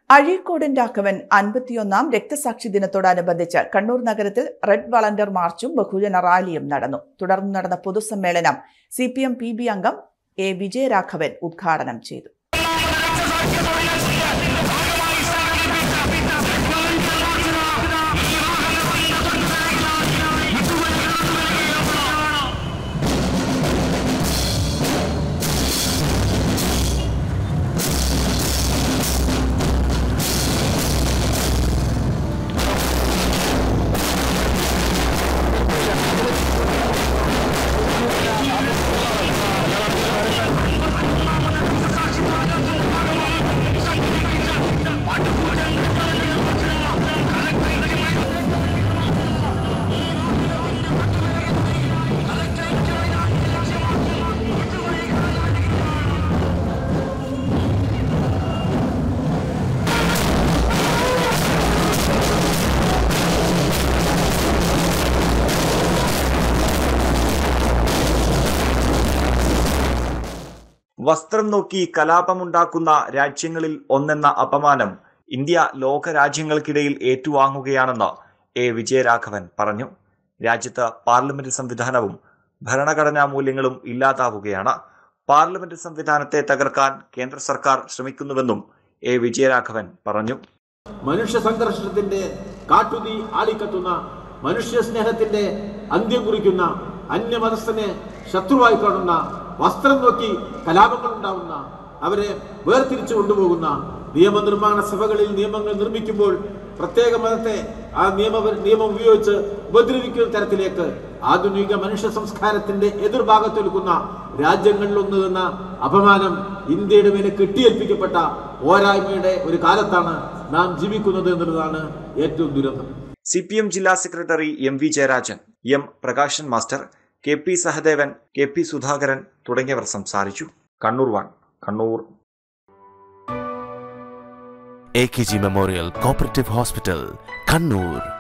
അഴീക്കോടൻ രാഘവൻ അൻപത്തിയൊന്നാം രക്തസാക്ഷി ദിനത്തോടനുബന്ധിച്ച് കണ്ണൂർ നഗരത്തിൽ റെഡ് വളണ്ടിയർ മാർച്ചും ബഹുജന റാലിയും നടന്നു തുടർന്ന് നടന്ന പൊതുസമ്മേളനം C P M P B അംഗം എ വിജയരാഘവൻ ഉദ്ഘാടനം ചെയ്തു വസ്ത്രം നോക്കി കലാപമുണ്ടാക്കുന്ന രാജ്യങ്ങളിൽ ഒന്നെന്ന അപമാനം ഇന്ത്യ ലോക രാജ്യങ്ങൾക്കിടയിൽ ഏറ്റുവാങ്ങുകയാണെന്ന് എ വിജയരാഘവൻ പറഞ്ഞു രാജ്യത്ത് പാർലമെന്റ് സംവിധാനവും ഭരണഘടനാ മൂല്യങ്ങളും ഇല്ലാതാവുകയാണ് പാർലമെന്റ് സംവിധാനത്തെ തകർക്കാൻ കേന്ദ്ര സർക്കാർ ശ്രമിക്കുന്നുവെന്നും എ വിജയരാഘവൻ പറഞ്ഞു മനുഷ്യ സംഘർഷത്തിന്റെ കാട്ടുതീ ആളിക്കത്തുന്ന മനുഷ്യ സ്നേഹത്തിന്റെ അന്ത്യം കുറിക്കുന്ന അന്യമതസ്ഥനെ ശത്രുവായി കാണുന്ന വസ്ത്രം നോക്കി കലാപങ്ങൾ ഉണ്ടാവുന്ന അവരെ വേർതിരിച്ചു കൊണ്ടുപോകുന്ന നിയമനിർമ്മാണ സഭകളിൽ നിയമങ്ങൾ നിർമ്മിക്കുമ്പോൾ പ്രത്യേക മതത്തെ ആ നിയമ നിയമം ഉപയോഗിച്ച് ഉപദ്രവിക്കുന്ന തരത്തിലേക്ക് ആധുനിക മനുഷ്യ സംസ്കാരത്തിന്റെ എതിർഭാഗത്ത് നിൽക്കുന്ന രാജ്യങ്ങളിലൊന്ന് എന്ന അപമാനം ഇന്ത്യയുടെ മേലെ കെട്ടിയേൽപ്പിക്കപ്പെട്ട പോരായ്മയുടെ ഒരു കാലത്താണ് നാം ജീവിക്കുന്നത് എന്നുള്ളതാണ് ഏറ്റവും ദുരന്തം സി പി എം ജില്ലാ secretary M V Jayarajan M Prakashan master K P Sahadevan K P Sudhakaran തുടങ്ങിയവർ സംസാരിച്ചു Kannur one Kannur A K G memorial cooperative hospital Kannur